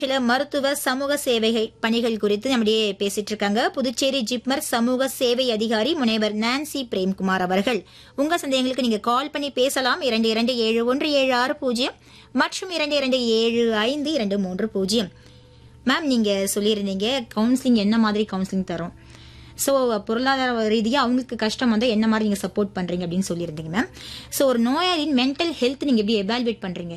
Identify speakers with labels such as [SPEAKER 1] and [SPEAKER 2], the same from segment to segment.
[SPEAKER 1] சில மருத்துவ சமூக சேவை பணிகள் குறித்து நம்மிடையே பேசிட்டு இருக்காங்க புதுச்சேரி ஜிப்மர் சமூக சேவை அதிகாரி முனைவர் நான்சி பிரேம்குமார் அவர்கள் உங்க சந்தேகங்களுக்கு நீங்க கால் பண்ணி பேசலாம் இரண்டு இரண்டு ஏழு ஒன்று ஏழு ஆறு பூஜ்ஜியம் மற்றும் இரண்டு இரண்டு ஏழு ஐந்து இரண்டு மூன்று பூஜ்ஜியம் மேம் நீங்க சொல்லியிருந்தீங்க கவுன்சிலிங் என்ன மாதிரி கவுன்சிலிங் தரும் ஸோ பொருளாதார ரீதியாக அவங்களுக்கு கஷ்டம் வந்தால் என்ன மாதிரி நீங்கள் சப்போர்ட் பண்ணுறீங்க அப்படின்னு சொல்லியிருந்தீங்க மேம் ஸோ ஒரு நோயாளியின் மென்டல் ஹெல்த் நீங்கள் எப்படி எவால்வேட் பண்ணுறீங்க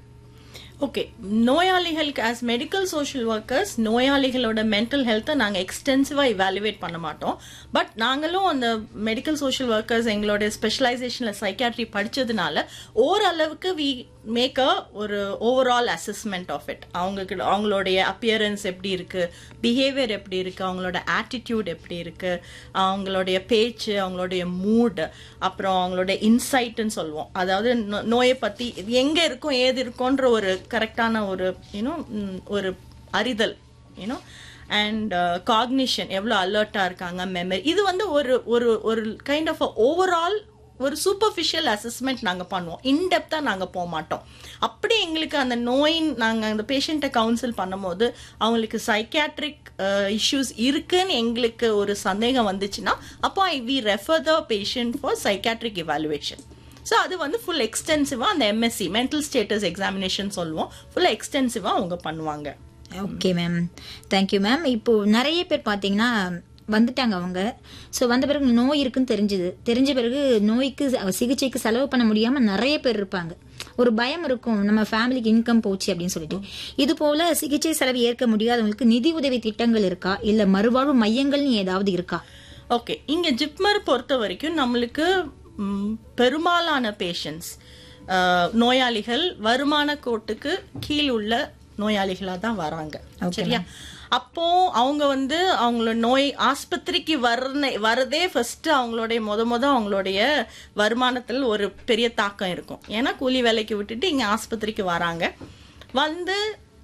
[SPEAKER 2] ஓகே நோயாளிகளுக்கு ஆஸ் மெடிக்கல் சோஷியல் ஒர்க்கர்ஸ் நோயாளிகளோட மென்டல் ஹெல்த்தை நாங்கள் எக்ஸ்டென்சிவாக இவாலுவேட் பண்ண மாட்டோம் பட் நாங்களும் அந்த மெடிக்கல் சோஷியல் ஒர்க்கர்ஸ் எங்களோட ஸ்பெஷலைசேஷனில் சைக்காட்ரி படித்ததுனால ஓரளவுக்கு வி மேக் அ ஒரு ஓவரால் அசஸ்மெண்ட் ஆஃப் இட் அவங்களுக்கு அவங்களுடைய அப்பியரன்ஸ் எப்படி இருக்கு பிஹேவியர் எப்படி இருக்கு அவங்களோட ஆட்டிடியூட் எப்படி இருக்கு அவங்களுடைய பேச்சு அவங்களுடைய மூட் அப்புறம் அவங்களோட இன்சைட்னு சொல்லுவோம் அதாவது நோ- நோயை பத்தி இது எங்க இருக்கும் ஏது இருக்கும்ன்ற ஒரு கரெக்டான ஒரு யூனோ ஒரு அறிதல் யூனோ அண்ட் காக்னிஷன் எவ்வளோ அலர்ட்டாக இருக்காங்க மெமரி இது வந்து ஒரு ஒரு ஒரு கைண்ட் ஆஃப் ஓவரால் ஒரு சூப்பர்ஃபிஷியல் அசஸ்மெண்ட் நாங்கள் பண்ணுவோம் இன்டெப்த்தாக நாங்கள் போக மாட்டோம் அப்படி எங்களுக்கு அந்த நோயின் நாங்கள் அந்த பேஷண்ட்டை கவுன்சில் பண்ணும்போது அவங்களுக்கு சைக்காட்ரிக் இஷ்யூஸ் இருக்குன்னு எங்களுக்கு ஒரு சந்தேகம் வந்துச்சுன்னா அப்போ I we refer the patient for psychiatric evaluation so அது வந்து ஃபுல் எக்ஸ்டென்சிவாக அந்த எம்எஸ்சி மென்டல் ஸ்டேட்டஸ் எக்ஸாமினேஷன் சொல்லுவோம் ஃபுல்லாக எக்ஸ்டென்சிவாக அவங்க பண்ணுவாங்க
[SPEAKER 1] ஓகே மேம் தேங்க்யூ மேம் இப்போ நிறைய பேர் பார்த்தீங்கன்னா வந்துட்டாங்க அவங்க ஸோ வந்த பிறகு நோய் இருக்குன்னு தெரிஞ்சுது தெரிஞ்ச பிறகு நோய்க்கு ச- சிகிச்சைக்கு செலவு பண்ண முடியாம நிறைய பேர் இருப்பாங்க ஒரு பயம் இருக்கும் நம்ம ஃபேமிலிக்கு இன்கம் போச்சு அப்படின்னு சொல்லிட்டு இது போல சிகிச்சை செலவு ஏற்க முடியாதவங்களுக்கு நிதி உதவி திட்டங்கள் இருக்கா இல்ல மறுவாழ்வு மையங்கள்னு ஏதாவது இருக்கா
[SPEAKER 2] ஓகே இங்க ஜிப்மர் பொறுத்த வரைக்கும் நம்மளுக்கு ம், பெரும்பாலான பேஷண்ட்ஸ் நோயாளிகள் வருமான கோட்டுக்கு கீழ் உள்ள நோயாளிகளா தான் வராங்க சரியா அப்போ அவங்க வந்து அவங்களோட நோய் ஆஸ்பத்திரிக்கு வர்ற வரதே ஃபர்ஸ்ட் அவங்களுடைய முத முத அவங்களுடைய வருமானத்தில் ஒரு பெரிய தாக்கம் இருக்கும் ஏன்னா கூலி வேலைக்கு விட்டுட்டு இங்க ஆஸ்பத்திரிக்கு வராங்க வந்து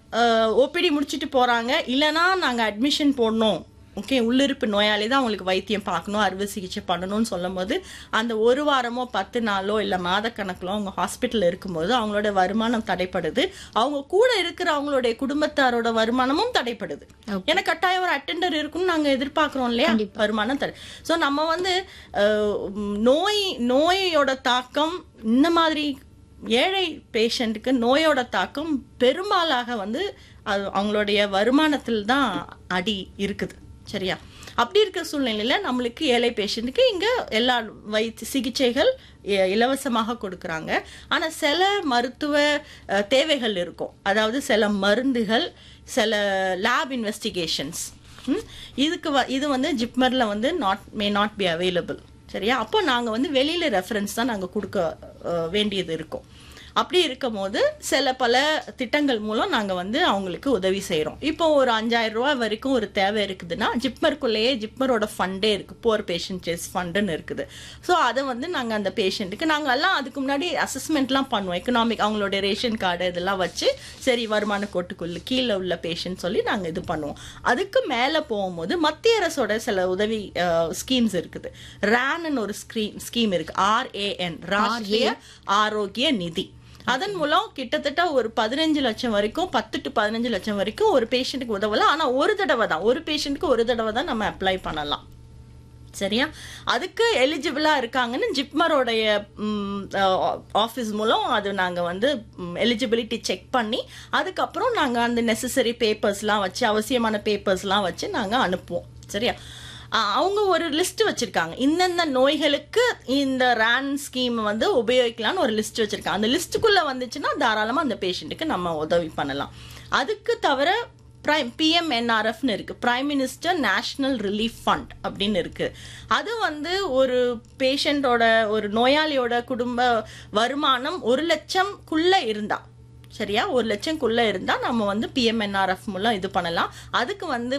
[SPEAKER 2] ஓபிடி முடிச்சிட்டு போறாங்க இல்லைன்னா நாங்க அட்மிஷன் போடணும் ஓகே உள்ளிருப்பு நோயாளி தான் அவங்களுக்கு வைத்தியம் பார்க்கணும் அறுவை சிகிச்சை பண்ணணும்னு சொல்லும்போது அந்த ஒரு வாரமோ பத்து நாளோ இல்லை மாதக்கணக்கிலோ அவங்க ஹாஸ்பிட்டல் இருக்கும்போது அவங்களோட வருமானம் தடைப்படுது அவங்க கூட இருக்கிற அவங்களுடைய குடும்பத்தாரோட வருமானமும் தடைப்படுது ஏன்னா கட்டாயம் ஒரு அட்டெண்டர் இருக்குன்னு நாங்க எதிர்பார்க்கிறோம் இல்லையா வருமானம் தடை ஸோ நம்ம வந்து அஹ், நோய் நோயோட தாக்கம் இந்த மாதிரி ஏழை பேஷண்ட்டுக்கு நோயோட தாக்கம் பெரும்பாலாக வந்து அது அவங்களுடைய வருமானத்தில் தான் அடி இருக்குது சரியா அப்படி இருக்க சூழ்நிலையில நம்மளுக்கு ஏழை பேஷண்ட்டுக்கு இங்க எல்லா வைத்திய சிகிச்சைகள் இ- இலவசமாக கொடுக்கறாங்க ஆனா சில மருத்துவ அஹ், தேவைகள் இருக்கும் அதாவது சில மருந்துகள் சில லேப் இன்வெஸ்டிகேஷன்ஸ் இதுக்கு வ- இது வந்து ஜிப்மர்ல வந்து not may not be available சரியா அப்போ நாங்க வந்து வெளியில ரெஃபரன்ஸ் தான் நாங்க கொடுக்க அஹ், வேண்டியது இருக்கும் அப்படி இருக்கும் போது சில பல திட்டங்கள் மூலம் நாங்க வந்து அவங்களுக்கு உதவி செய்றோம் இப்போ ஒரு அஞ்சாயிரம் ரூபாய் வரைக்கும் ஒரு தேவை இருக்குதுன்னா ஜிப்மருக்குள்ளேயே ஜிப்மரோட ஃபண்டே இருக்கு போர் பேஷண்ட் செஸ் ஃபண்டுன்னு இருக்குது ஸோ அதை வந்து நாங்க அந்த பேஷண்ட்டுக்கு நாங்க எல்லாம் அதுக்கு முன்னாடி அசஸ்மெண்ட்லாம் பண்ணுவோம் எக்கனாமிக் அவங்களுடைய ரேஷன் கார்டு இதெல்லாம் வச்சு சரி வருமான கோட்டுக்குள்ள கீழே உள்ள பேஷண்ட் சொல்லி நாங்க இது பண்ணுவோம் அதுக்கு மேல போகும்போது மத்திய அரசோட சில உதவி ஸ்கீம்ஸ் இருக்குது ரேன்னு ஒரு ஸ்கீம் ஸ்கீம் இருக்கு ஆர்ஏஎன் ராஷ்டிரிய ஆரோக்கிய நிதி அதன் மூலம் கிட்டத்தட்ட ஒரு பதினஞ்சு லட்சம் வரைக்கும் பத்து டு பதினஞ்சு லட்சம் வரைக்கும் ஒரு பேஷண்ட்டுக்கு உதவலாம் ஆனா ஒரு தடவை தான் ஒரு பேஷண்ட்டுக்கு ஒரு தடவை தான் நம்ம அப்ளை பண்ணலாம் சரியா அதுக்கு எலிஜிபிளா இருக்காங்கன்னு ஜிப்மரோடைய ஆஃபீஸ் மூலம் அது நாங்க வந்து எலிஜிபிலிட்டி செக் பண்ணி அதுக்கப்புறம் நாங்க அந்த நெசசரி பேப்பர்ஸ்லாம் வச்சு அவசியமான பேப்பர்ஸ்லாம் வச்சு நாங்க அனுப்புவோம் சரியா அஹ் அவங்க ஒரு லிஸ்ட் வச்சிருக்காங்க இந்தந்த நோய்களுக்கு இந்த ரேன் ஸ்கீம் வந்து உபயோகிக்கலாம்னு ஒரு லிஸ்ட் வச்சிருக்காங்க அந்த லிஸ்ட்டுக்குள்ள வந்துச்சுன்னா தாராளமா அந்த பேஷண்ட்டுக்கு நம்ம உதவி பண்ணலாம் அதுக்கு தவிர பிரைம் பிஎம்என்ஆர்எஃப்னு இருக்கு prime minister national relief fund அப்படின்னு இருக்கு அது வந்து ஒரு பேஷண்டோட ஒரு நோயாளியோட குடும்ப வருமானம் ஒரு லட்சம்குள்ள இருந்தா சரியா ஒரு லட்சம்குள்ள இருந்தா நம்ம வந்து பிஎம்என்ஆர்எஃப் மூலம் இது பண்ணலாம் அதுக்கு வந்து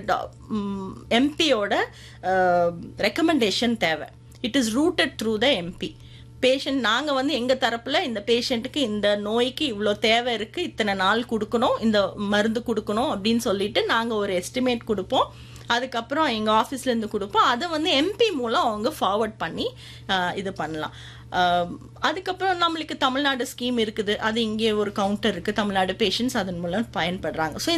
[SPEAKER 2] எம்பியோட ரெக்கமெண்டேஷன் தேவை it is routed through the MP patient நாங்கள் வந்து எங்கள் தரப்பில் இந்த பேஷண்ட்டுக்கு இந்த நோய்க்கு இவ்வளோ தேவை இருக்குது இத்தனை நாள் கொடுக்கணும் இந்த மருந்து கொடுக்கணும் அப்படின்னு சொல்லிட்டு நாங்கள் ஒரு எஸ்டிமேட் கொடுப்போம் அதுக்கப்புறம் எங்கள் ஆஃபீஸ்லேருந்து கொடுப்போம் அதை வந்து எம்பி மூலம் அவங்க ஃபார்வர்ட் பண்ணி ஆஹ், இது பண்ணலாம் ஆஹ் அதுக்கப்புறம் நம்மளுக்கு தமிழ்நாடு ஸ்கீம் இருக்குது அது இங்கே ஒரு கவுண்டர் இருக்கு தமிழ்நாடு பேஷண்ட்ஸ் அதன் மூலம் பயன்படுறாங்க ஸோ